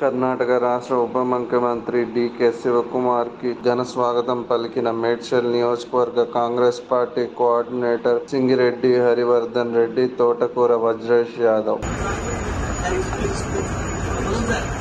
కర్ణాటక రాష్ట్ర ఉప ముఖ్యమంత్రి డీకే శివకుమార్కి ఘన స్వాగతం పలికిన మేడ్చల్ నియోజకవర్గ Congress party coordinator Singireddy Harivardhan Reddy Thotakura Vajresh Yadav That is good. Wasn't that?